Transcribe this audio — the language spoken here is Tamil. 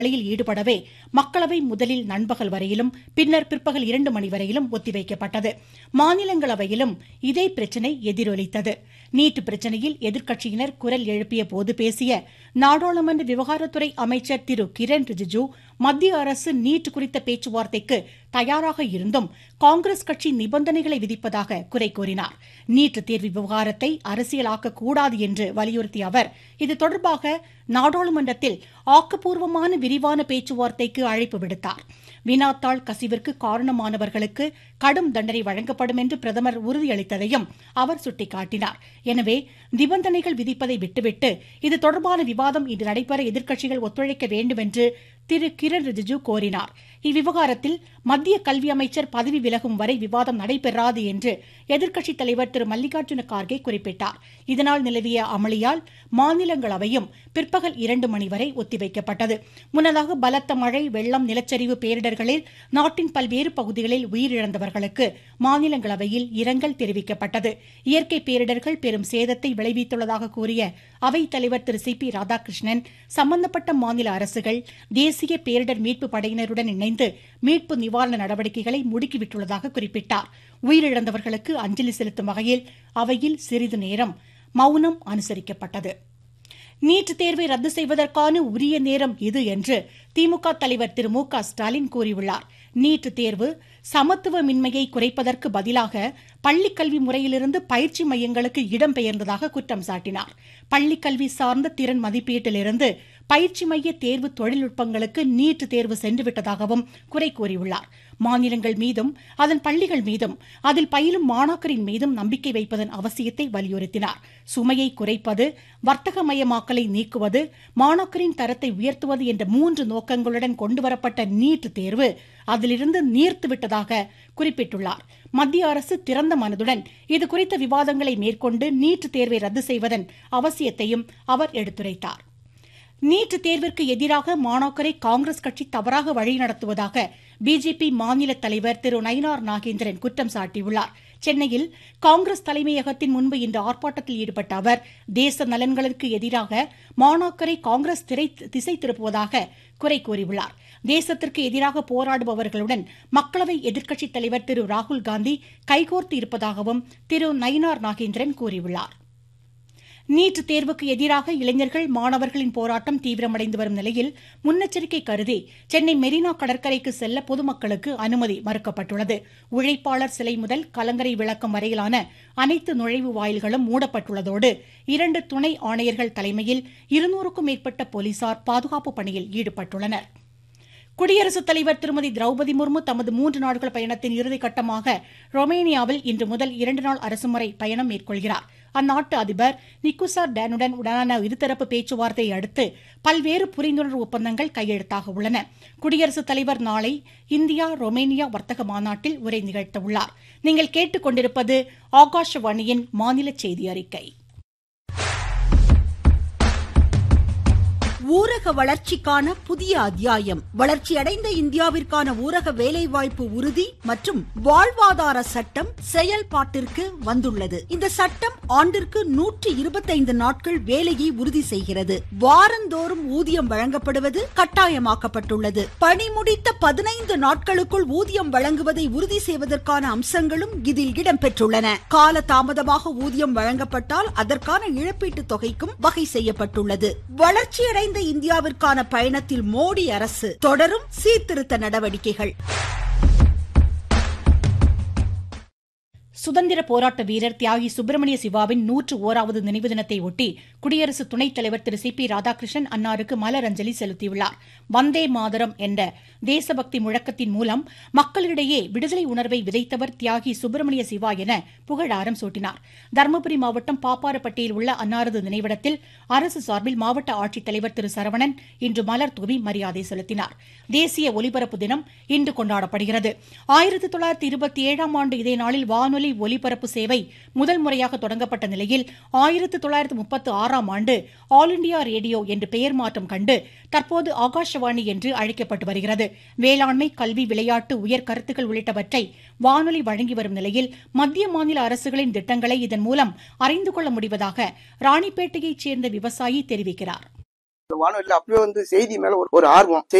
வேளையில் ஈடுபடவே மக்களவை முதலில் நண்பகல் வரையிலும் பின்னர் பிற்பகல் இரண்டு மணி வரையிலும் ஒத்திவைக்கப்பட்டது மாநிலங்களவையிலும் இதே பிரச்சினை எதிரொலித்தது நீட் பிரச்சினையில் எதிர்க்கட்சியினர் குரல் எழுப்பிய போது பேசிய நாடாளுமன்ற விவகாரத்துறை அமைச்சர் திரு கிரண் ரிஜிஜு மத்திய அரசு நீட் குறித்த பேச்சுவார்த்தைக்கு தயாராக இருந்தும் காங்கிரஸ் கட்சி நிபந்தனைகளை விதிப்பதாக குறை கூறினார் நீட் தேர்வு விவகாரத்தை அரசியலாக்க கூடாது என்று வலியுறுத்திய அவர் இது தொடர்பாக நாடாளுமன்றத்தில் ஆக்கப்பூர்வமான விரிவான பேச்சுவார்த்தைக்கு அழைப்பு விடுத்தார் வினாத்தாள் கசிவிற்கு காரணமானவர்களுக்கு கடும் தண்டனை வழங்கப்படும் என்று பிரதமர் உறுதியளித்ததையும் அவர் சுட்டிக்காட்டினார் எனவே நிபந்தனைகள் விதிப்பதை விட்டுவிட்டு இது தொடர்பான விவாதம் இன்று நடைபெற எதிர்க்கட்சிகள் ஒத்துழைக்க வேண்டும் என்று திரு கிரண் ரிஜிஜு கோரினார் இவ்விவகாரத்தில் மத்திய கல்வி அமைச்சர் பதவி விலகும் வரை விவாதம் நடைபெறாது என்று எதிர்க்கட்சித் தலைவர் திரு மல்லிகார்ஜுன கார்கே குறிப்பிட்டார் இதனால் நிலவிய அமளியால் மாநிலங்களவையும் பிற்பகல் இரண்டு மணி வரை ஒத்திவைக்கப்பட்டது முன்னதாக பலத்த மழை வெள்ளம் நிலச்சரிவு பேரிடர்களில் நாட்டின் பல்வேறு பகுதிகளில் உயிரிழந்தவர்களுக்கு மாநிலங்களவையில் இரங்கல் தெரிவிக்கப்பட்டது இயற்கை பேரிடர்கள் பெரும் சேதத்தை விளைவித்துள்ளதாக கூறிய அவைத் தலைவர் திரு சி பி ராதாகிருஷ்ணன் சம்பந்தப்பட்ட மாநில அரசுகள் தேசிய பேரிடர் மீட்பு படையினருடன் இணைந்து மீட்பு நிவாரண நடவடிக்கைகளை முடுக்கிவிட்டுள்ளதாக குறிப்பிட்டார் உயிரிழந்தவர்களுக்கு அஞ்சலி செலுத்தும் வகையில் அவையில் சிறிது நேரம் மௌனம் அனுசரிக்கப்பட்டது நீட் தேர்வை ரத்து செய்வதற்கான உரிய நேரம் இது என்று திமுக தலைவர் திரு மு க ஸ்டாலின் கூறியுள்ளார் நீட் தேர்வு சமத்துவமின்மையை குறைப்பதற்கு பதிலாக பள்ளிக்கல்வி முறையிலிருந்து பயிற்சி மையங்களுக்கு இடம்பெயர்ந்ததாக குற்றம் சாட்டினார் பள்ளிக்கல்வி சார்ந்த திறன் மதிப்பீட்டிலிருந்து பயிற்சி மைய தேர்வு தொழில்நுட்பங்களுக்கு நீட் தேர்வு சென்றுவிட்டதாகவும் குறை கூறியுள்ளார் மாநிலங்கள் மீதும் அதன் பள்ளிகள் மீதும் அதில் பயிலும் மாணாக்கரின் மீதும் நம்பிக்கை வைப்பதன் அவசியத்தை வலியுறுத்தினார் சுமையை குறைப்பது வர்த்தகமயமாக்கலை நீக்குவது மாணாக்கரின் தரத்தை உயர்த்துவது என்ற மூன்று நோக்கங்களுடன் கொண்டுவரப்பட்ட நீட் தேர்வு அதிலிருந்து நீர்த்துவிட்டதாக குறிப்பிட்டுள்ளார் மத்திய அரசு திறந்த மனதுடன் இதுகுறித்த விவாதங்களை மேற்கொண்டு நீட் தேர்வை ரத்து செய்வதன் அவசியத்தையும் அவர் எடுத்துரைத்தார் நீட் தேர்விற்கு எதிராக மாணாக்கரை காங்கிரஸ் கட்சி தவறாக வழிநடத்துவதாக பிஜேபி மாநில தலைவர் திரு நயினார் நாகேந்திரன் குற்றம் சாட்டியுள்ளார் சென்னையில் காங்கிரஸ் தலைமையகத்தின் முன்பு இன்று ஆர்ப்பாட்டத்தில் ஈடுபட்ட அவர் தேச நலன்களுக்கு எதிராக மாணாக்கரை காங்கிரஸ் திரை திசை திருப்புவதாக குறை கூறியுள்ளார் தேசத்திற்கு எதிராக போராடுபவர்களுடன் மக்களவை எதிர்க்கட்சித் தலைவர் திரு ராகுல் காந்தி கைகோர்த்து இருப்பதாகவும் திரு நயினார் நாகேந்திரன் கூறியுள்ளார் நீட் தேர்வுக்கு எதிராக இளைஞர்கள் மாணவர்களின் போராட்டம் தீவிரமடைந்து வரும் நிலையில் முன்னெச்சரிக்கை கருதி சென்னை மெரினா கடற்கரைக்கு செல்ல பொதுமக்களுக்கு அனுமதி மறுக்கப்பட்டுள்ளது உழைப்பாளர் சிலை முதல் கலங்கரை விளக்கம் வரையிலான அனைத்து நுழைவு வாயில்களும் மூடப்பட்டுள்ளதோடு இரண்டு துணை ஆணையர்கள் தலைமையில் இருநூறுக்கும் மேற்பட்ட போலீசார் பாதுகாப்பு பணியில் ஈடுபட்டுள்ளனா் குடியரசுத் தலைவர் திருமதி திரௌபதி முர்மு தமது மூன்று நாட்கள் பயணத்தின் இறுதிக்கட்டமாக ரொமேனியாவில் இன்று முதல் இரண்டு நாள் அரசுமுறை பயணம் மேற்கொள்கிறார் அந்நாட்டு அதிபர் நிக்குசார் டேனுடன் உடனான இருதரப்பு பேச்சுவார்த்தையை அடுத்து பல்வேறு புரிந்துணர்வு ஒப்பந்தங்கள் கையெழுத்தாக உள்ளன குடியரசுத் தலைவர் நாளை இந்தியா ரொமேனியா வர்த்தக மாநாட்டில் உரை நிகழ்த்த உள்ளார் நீங்கள் கேட்டுக்கொண்டிருப்பது ஆகாஷவாணியின் மாநில செய்தி அறிக்கை ஊரக வளர்ச்சிக்கான புதிய அத்தியாயம் வளர்ச்சியடைந்த இந்தியாவிற்கான ஊரக வேலைவாய்ப்பு உறுதி மற்றும் வாழ்வாதார சட்டம் செயல்பாட்டிற்கு வந்துள்ளது இந்த சட்டம் ஆண்டிற்கு நூற்றி இருபத்தைந்து நாட்கள் வேலையை உறுதி செய்கிறது வாரந்தோறும் ஊதியம் வழங்கப்படுவது கட்டாயமாக்கப்பட்டுள்ளது பணி முடித்த பதினைந்து நாட்களுக்குள் ஊதியம் வழங்குவதை உறுதி செய்வதற்கான அம்சங்களும் இதில் இடம்பெற்றுள்ளன கால தாமதமாக ஊதியம் வழங்கப்பட்டால் அதற்கான இழப்பீட்டுத் தொகைக்கும் வகை செய்யப்பட்டுள்ளது வளர்ச்சியடைந்த வளர்ந்த இந்தியாவிற்கான பயணத்தில் மோடி அரசு தொடரும் சீர்திருத்த நடவடிக்கைகள் சுதந்திர போராட்ட வீரர் தியாகி சுப்பிரமணிய சிவாவின் நூற்று ஓராவது நினைவு தினத்தை ஒட்டி குடியரசு துணைத் தலைவர் திரு சி பி ராதாகிருஷ்ணன் அன்னாருக்கு மலரஞ்சலி செலுத்தியுள்ளார் வந்தே மாதரம் என்ற தேசபக்தி முழக்கத்தின் மூலம் மக்களிடையே விடுதலை உணர்வை விதைத்தவர் தியாகி சுப்பிரமணிய சிவா என புகழாரம் சூட்டினார் தருமபுரி மாவட்டம் பாப்பாரப்பட்டியில் உள்ள அன்னாரது நினைவிடத்தில் அரசு சார்பில் மாவட்ட ஆட்சித்தலைவர் திரு சரவணன் இன்று மலர் தூவி மரியாதை செலுத்தினார் தேசிய ஒலிபரப்பு தினம் இன்று கொண்டாடப்படுகிறது ஆயிரத்தி தொள்ளாயிரத்தி இருபத்தி ஏழாம் ஆண்டு இதே நாளில் வானொலி ஒலிபரப்பு சேவை முதல் முறையாக தொடங்கப்பட்ட நிலையில் ஆயிரத்து தொள்ளாயிரத்து முப்பத்து ஆறாம் ஆண்டு ஆல் இண்டியா ரேடியோ என்று பெயர் மாற்றம் கண்டு தற்போது ஆகாஷவாணி என்று அழைக்கப்பட்டு வருகிறது வேளாண்மை கல்வி விளையாட்டு உயர் கருத்துக்கள் உள்ளிட்டவற்றை வானொலி வழங்கி வரும் நிலையில் மத்திய மாநில அரசுகளின் திட்டங்களை இதன் மூலம் அறிந்து கொள்ள முடிவதாக ராணிப்பேட்டையைச் சேர்ந்த விவசாயி தெரிவிக்கிறார் வானொலியில அப்பவே வந்து செய்தி மேல ஒரு- ஒரு ஆர்வம்